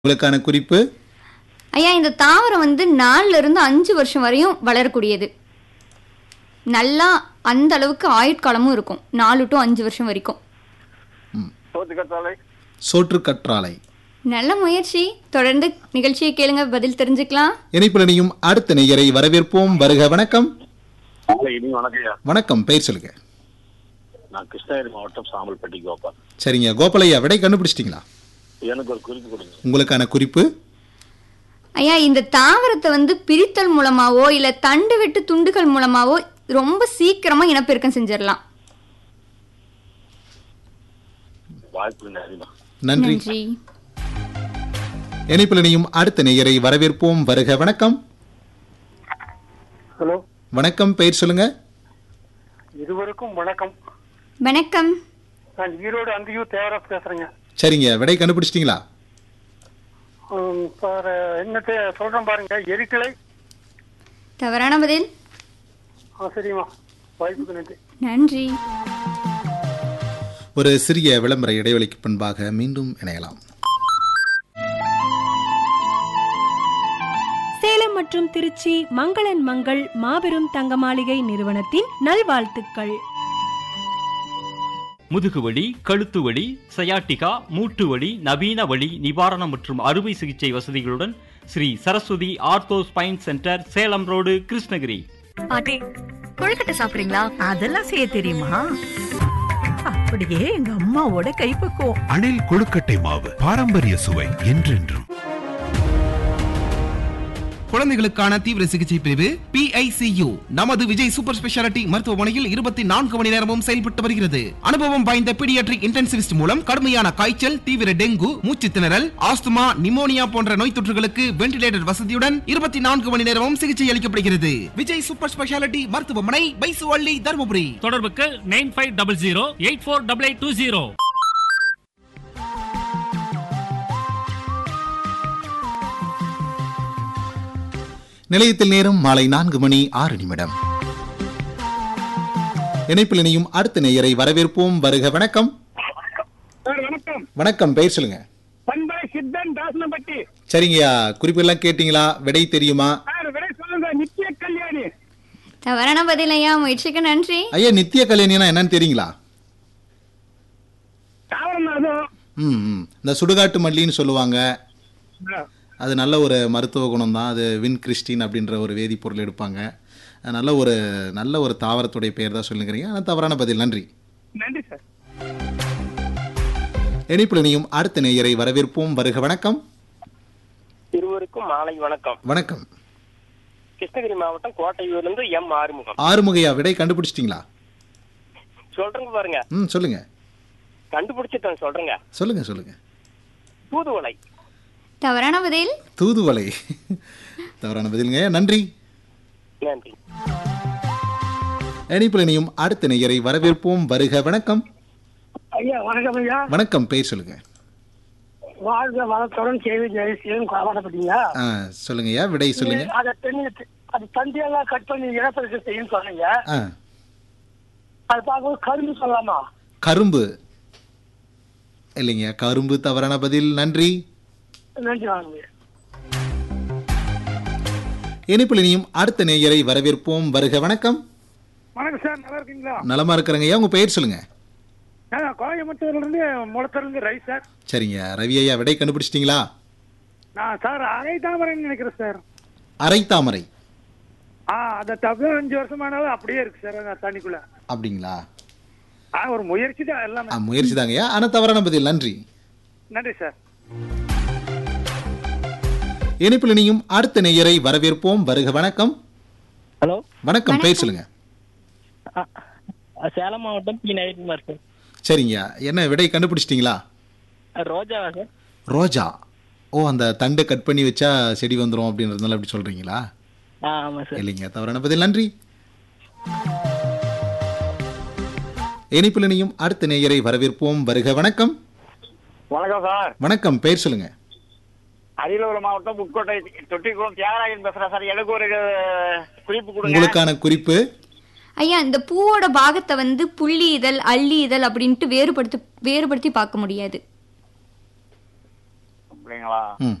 உங்களுக்கான குறிப்பு ஐயா இந்த தாவரம் வந்து நாலுல இருந்து அஞ்சு வருஷம் வரையும் வளரக்கூடியது நல்லா அந்த அளவுக்கு ஆயுட்காலமும் இருக்கும் நாலு டு அஞ்சு வருஷம் வரைக்கும் சோத்துக்கத்தாழை சோற்று கற்றாழை நல்ல முயற்சி தொடர்ந்து நிகழ்ச்சியை கேளுங்க பதில் தெரிஞ்சுக்கலாம் இணைப்பில் இணையும் அடுத்த நேயரை வரவேற்போம் வருக வணக்கம் இனி வணக்கம்யா வணக்கம் பெயர் சொல்லுங்க நான் கிருஷ்ணகிரி மாவட்டம் சாம்பல்பட்டி கோபால் சரிங்க கோபாலையா விடை கண்டுபிடிச்சிட்டிங்களா எனக்கு ஒரு குறிப்பு கொடுங்க உங்களுக்கான குறிப்பு ஐயா இந்த தாவரத்தை வந்து பிரித்தல் மூலமாவோ இல்ல தண்டு வெட்டு துண்டுகள் மூலமாவோ ரொம்ப சீக்கிரமா இனப்பெருக்கம் செஞ்சிடலாம் வாய்ப்பு நன்றிமா நன்றி நன்றி இணைப்பில் இணையும் அடுத்த நேயரை வரவேற்போம் வருக வணக்கம் ஹலோ வணக்கம் பெயர் சொல்லுங்க இருவருக்கும் வணக்கம் வணக்கம் நான் ஈரோடு அந்தியூர் தேவராஜ் பேசுறேங்க சரிங்க விடை கண்டுபிடிச்சிட்டிங்களா ம், சார் என்னத்தை சொல்றேன் பாருங்க எரிக்கிளை தவறான பதில் ஆ சரிம்மா வாய்ப்புக்கு நன்றி நன்றி ஒரு சிறிய விளம்பர இடைவெளிக்கு பின்பாக மீண்டும் இணையலாம் சேலம் மற்றும் திருச்சி மங்களன் மங்கள் மாபெரும் தங்க மாளிகை நிறுவனத்தின் நல்வாழ்த்துக்கள் முதுகுவலி கழுத்து வலி சயாட்டிகா மூட்டு வலி நவீன வலி நிவாரணம் மற்றும் அறுவை சிகிச்சை வசதிகளுடன் Sri Saraswati ortho spine centre Salem road Krishnagiri பாட்டி கொழுக்கட்டை சாப்பிடுறீங்களா அதெல்லாம் செய்ய தெரியுமா அப்படியே எங்க அம்மாவோட கைப்பக்குவம் அணில் கொழுக்கட்டை மாவு பாரம்பரிய சுவை என்றென்றும் குழந்தைகளுக்கான தீவிர சிகிச்சை பிரிவு PICU நமது விஜய் சூப்பர் ஸ்பெஷாலிட்டி மருத்துவமனையில் இருபத்தி நான்கு மணி நேரமும் செயல்பட்டு வருகிறது அனுபவம் வாய்ந்த பீடியாட்ரிக் இன்டென்சிவிஸ்ட் மூலம் கடுமையான காய்ச்சல் தீவிர டெங்கு மூச்சு திணறல் ஆஸ்துமா நிமோனியா போன்ற நோய் தொற்றுகளுக்கு வென்டிலேட்டர் வசதியுடன் இருபத்தி நான்கு மணி நேரமும் சிகிச்சை அளிக்கப்படுகிறது விஜய் சூப்பர் ஸ்பெஷாலிட்டி மருத்துவமனை பைசுவள்ளி தருமபுரி தொடர்புக்கு nine five double zero eight four double eight two zero நிலையத்தில் நேரம் மாலை நான்கு மணி ஆறு நிமிடம் இணைப்பில் இணையும் அடுத்த நேயரை வரவேற்போம் வருக வணக்கம் சார் வணக்கம் வணக்கம் பெயர் சொல்லுங்க பண்பாய் சித்தன் தாசனப்பட்டி சரிங்கய்யா குறிப்பெல்லாம் கேட்டீங்களா விடை தெரியுமா சார் விடை சொல்லுங்க நித்திய கல்யாணி தவறான பதில் ஐயா முயற்சிக்கு நன்றி ஐயா நித்திய கல்யாணினா என்னன்னு தெரியுங்களா தாவரம் அதுவும் ம் ம். இந்த சுடுகாட்டு மல்லின்னு சொல்லுவாங்க அது நல்ல ஒரு மருத்துவ குணம் தான் அது வின் கிறிஸ்டின் அப்படின்ற ஒரு வேதிப்பொருள் எடுப்பாங்க அது நல்ல ஒரு நல்ல ஒரு தாவரத்துடைய பெயர் தான் சொல்லுங்கிறீங்க ஆனால் தவறான பதில் நன்றி நன்றி சார் இணைப்பில் இணையும் அடுத்த நேயரை வரவேற்போம் வருக வணக்கம் இருவருக்கும் மாலை வணக்கம் வணக்கம் கிருஷ்ணகிரி மாவட்டம் கோட்டையூர்லேருந்து எம் ஆறுமுகம் ஆறுமுகையா விடை கண்டுபிடிச்சிட்டிங்களா சொல்றேங்க பாருங்க ம் சொல்லுங்க கண்டுபிடிச்சிட்டேன் சொல்றேங்க சொல்லுங்க சொல்லுங்க தூதுவளை தவறான பதில் தூதுவளை தவறான பதிலுங்க நன்றி நன்றி இணைப்பில் இணையும் அடுத்த நேயரை வரவேற்போம் வருக வணக்கம் ஐயா வணக்கம் ஐயா வணக்கம் பெயர் சொல்லுங்க வாழ்க வளத்துடன் கேள்வி ஜெயசீலன் காப்பாற்றப்பட்டீங்க ஆ சொல்லுங்கய்யா விடை சொல்லுங்க அதை தென்னி அது தண்டியெல்லாம் கட் பண்ணி இனப்பெருக்கம் செய்யும் சொன்னீங்க ஆ அது பார்க்கும்போது கரும்பு சொல்லலாமா கரும்பு இல்லைங்க கரும்பு தவறான பதில் நன்றி நன்றி வாங்க இணைப்பில் இனியும் அடுத்த நேயரை வரவேற்போம் வருக வணக்கம் வணக்கம் சார் நல்லா இருக்கீங்களா நலமா இருக்கிறங்க ஐயா உங்க பெயர் சொல்லுங்க நான் கோயம்புத்தூர்ல இருந்து முளத்தருந்து ரை சார் சரிங்க ரவி ஐயா விடை கண்டுபிடிச்சிட்டிங்களா நான் சார் அரை தாமரைன்னு நினைக்கிறேன் சார் அரை தாமரை ஆ அந்த தப்பு அஞ்சு வருஷமானாலும் அப்படியே இருக்கு சார் அந்த தண்ணிக்குள்ள அப்படிங்களா ஆ ஒரு முயற்சி தான் ஆ, எல்லாமே முயற்சி தாங்கய்யா ஆனா தவறான பதில் நன்றி நன்றி சார் இணைப்பில் இனியும் அடுத்த நேயரை வரவேற்போம் வருக வணக்கம் ஹலோ வணக்கம் பெயர் சொல்லுங்க சேலம் மாவட்டம் பி நவீன்குமார் சார் சரிங்க என்ன விடை கண்டுபிடிச்சிட்டிங்களா ரோஜாவா சார் ரோஜா ஓ அந்த தண்டை கட் பண்ணி வச்சா செடி வந்துரும் அப்படின்றதுனால அப்படி சொல்றீங்களா ஆ ஆமாம் சார் இல்லைங்க தவறான பதில் நன்றி இணைப்பில் இணையும் அடுத்த நேயரை வரவேற்போம் வருக வணக்கம் வணக்கம் சார் வணக்கம் பெயர் சொல்லுங்க அரியலூர் மாவட்டம் புட்கோட்டை தொட்டிக்குளம் தியாகராஜன் பேசுறேன் சார் எனக்கு ஒரு குறிப்பு கொடுங்க உங்களுக்கான குறிப்பு ஐயா இந்த பூவோட பாகத்தை வந்து புள்ளி இதழ் அள்ளி இதழ் அப்படின்ட்டு வேறுபடுத்தி வேறுபடுத்தி பார்க்க முடியாது அப்படிங்களா ம்